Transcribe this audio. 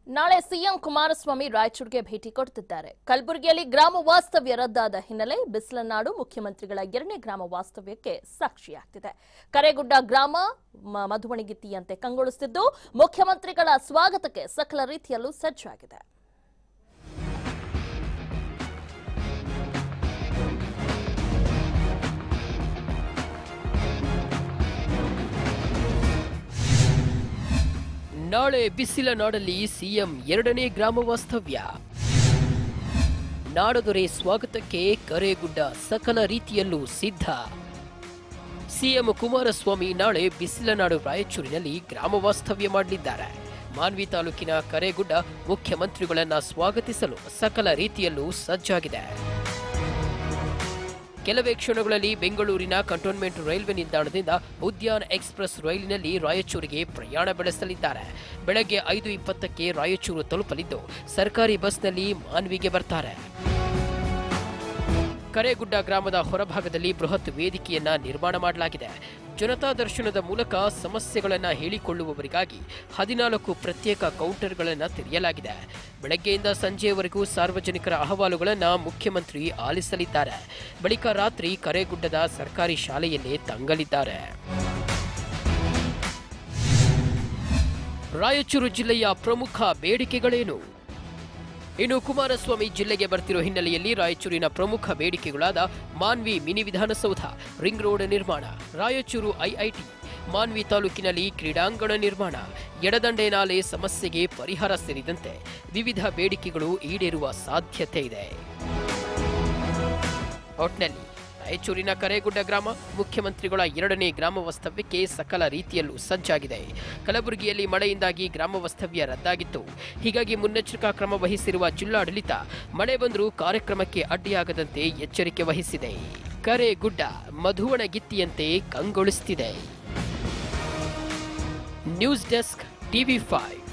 ನಾಳೆ ಸಿಎಂ ಕುಮಾರಸ್ವಾಮಿ ರಾಯಚೂರಿಗೆ ಭೇಟಿ ಕೊಡ್ತಿದ್ದಾರೆ ಕಲಬುರಗಿಯಲ್ಲಿ ಗ್ರಾಮ ವಾಸ್ತವ್ಯ ರದ್ದಾದ ಹಿನ್ನೆಲೆ ಬಿಸಿಲನಾಡು ಮುಖ್ಯಮಂತ್ರಿಗಳ ಎರಡನೇ ಗ್ರಾಮ ವಾಸ್ತವ್ಯಕ್ಕೆ ಸಾಕ್ಷಿಯಾಗ್ತಿದೆ ಕರೆಗುಡ್ಡ ಗ್ರಾಮ ಮ- ಮಧುವಣಿಗಿತ್ತಿಯಂತೆ ಕಂಗೊಳಿಸುತ್ತಿದ್ದು ಮುಖ್ಯಮಂತ್ರಿಗಳ ಸ್ವಾಗತಕ್ಕೆ ಸಕಲ ರೀತಿಯಲ್ಲೂ ಸಜ್ಜಾಗಿದೆ ನಾಳೆ ಬಿಸಿಲ ನಾಡಲ್ಲಿ ಸಿಎಂ ಎರಡನೇ ಗ್ರಾಮ ವಾಸ್ತವ್ಯ ನಾಡದೊರೆ ಸ್ವಾಗತಕ್ಕೆ ಕರೇಗುಡ್ಡ ಸಕಲ ರೀತಿಯಲ್ಲೂ ಸಿದ್ಧ ಸಿಎಂ ಕುಮಾರಸ್ವಾಮಿ ನಾಳೆ ಬಿಸಿಲನಾಡು ರಾಯಚೂರಿನಲ್ಲಿ ಗ್ರಾಮ ವಾಸ್ತವ್ಯ ಮಾಡಲಿದ್ದಾರೆ ಮಾನ್ವಿ ತಾಲೂಕಿನ ಕರೇಗುಡ್ಡ ಮುಖ್ಯಮಂತ್ರಿಗಳನ್ನ ಸ್ವಾಗತಿಸಲು ಸಕಲ ರೀತಿಯಲ್ಲೂ ಸಜ್ಜಾಗಿದೆ ಕೆಲವೇ ಕ್ಷಣಗಳಲ್ಲಿ ಬೆಂಗಳೂರಿನ ಕಂಟೋನ್ಮೆಂಟ್ ರೈಲ್ವೆ ನಿಲ್ದಾಣದಿಂದ ಉದ್ಯಾನ್ ಎಕ್ಸ್ಪ್ರೆಸ್ ರೈಲಿನಲ್ಲಿ ರಾಯಚೂರಿಗೆ ಪ್ರಯಾಣ ಬೆಳೆಸಲಿದ್ದಾರೆ ಬೆಳಗ್ಗೆ ಐದು ಇಪ್ಪತ್ತಕ್ಕೆ ರಾಯಚೂರು ತಲುಪಲಿದ್ದು ಸರ್ಕಾರಿ ಬಸ್ನಲ್ಲಿ ಮಾನ್ವಿಗೆ ಬರ್ತಾರೆ ಕರೇಗುಡ್ಡ ಗ್ರಾಮದ ಹೊರಭಾಗದಲ್ಲಿ ಬೃಹತ್ ವೇದಿಕೆಯನ್ನ ನಿರ್ಮಾಣ ಮಾಡಲಾಗಿದೆ ಜನತಾ ದರ್ಶನದ ಮೂಲಕ ಸಮಸ್ಯೆಗಳನ್ನ ಹೇಳಿಕೊಳ್ಳುವವರಿಗಾಗಿ ಹದಿನಾಲ್ಕು ಪ್ರತ್ಯೇಕ ಕೌಂಟರ್ಗಳನ್ನ ತೆರೆಯಲಾಗಿದೆ ಬೆಳಗ್ಗೆಯಿಂದ ಸಂಜೆಯವರೆಗೂ ಸಾರ್ವಜನಿಕರ ಅಹವಾಲುಗಳನ್ನ ಮುಖ್ಯಮಂತ್ರಿ ಆಲಿಸಲಿದ್ದಾರೆ ಬಳಿಕ ರಾತ್ರಿ ಕರೇಗುಡ್ಡದ ಸರ್ಕಾರಿ ಶಾಲೆಯಲ್ಲೇ ತಂಗಲಿದ್ದಾರೆ ರಾಯಚೂರು ಜಿಲ್ಲೆಯ ಪ್ರಮುಖ ಬೇಡಿಕೆಗಳೇನು ಇನ್ನು ಕುಮಾರಸ್ವಾಮಿ ಜಿಲ್ಲೆಗೆ ಬರ್ತಿರೋ ಹಿನ್ನೆಲೆಯಲ್ಲಿ ರಾಯಚೂರಿನ ಪ್ರಮುಖ ಬೇಡಿಕೆಗಳಾದ Manvi mini Vidhana Soudha ring road ನಿರ್ಮಾಣ ರಾಯಚೂರು ಐಐಟಿ ಮಾನ್ವಿ ತಾಲೂಕಿನಲ್ಲಿ ಕ್ರೀಡಾಂಗಣ ನಿರ್ಮಾಣ ಎಡದಂಡೆ ನಾಲೆ ಸಮಸ್ಯೆಗೆ ಪರಿಹಾರ ಸೇರಿದಂತೆ ವಿವಿಧ ಬೇಡಿಕೆಗಳು ಈಡೇರುವ ಸಾಧ್ಯತೆ ಇದೆ ಒಟ್ನಲ್ಲಿ ರಾಯಚೂರಿನ ಕರೇಗುಡ್ಡ ಗ್ರಾಮ ಮುಖ್ಯಮಂತ್ರಿಗಳ ಎರಡನೇ ಗ್ರಾಮ ವಾಸ್ತವ್ಯಕ್ಕೆ ಸಕಲ ರೀತಿಯಲ್ಲೂ ಸಜ್ಜಾಗಿದೆ ಕಲಬುರಗಿಯಲ್ಲಿ ಮಳೆಯಿಂದಾಗಿ ಗ್ರಾಮ ವಾಸ್ತವ್ಯ ರದ್ದಾಗಿತ್ತು ಹೀಗಾಗಿ ಮುನ್ನೆಚ್ಚರಿಕಾ ಕ್ರಮ ವಹಿಸಿರುವ ಜಿಲ್ಲಾಡಳಿತ ಮಳೆ ಬಂದರೂ ಕಾರ್ಯಕ್ರಮಕ್ಕೆ ಅಡ್ಡಿಯಾಗದಂತೆ ಎಚ್ಚರಿಕೆ ವಹಿಸಿದೆ ಕರೇಗುಡ್ಡ ಮಧುವಣಗಿತ್ತಿಯಂತೆ ಕಂಗೊಳಿಸುತ್ತಿದೆ ನ್ಯೂಸ್ ಡೆಸ್ಕ್ ಟಿವಿ ಫೈವ್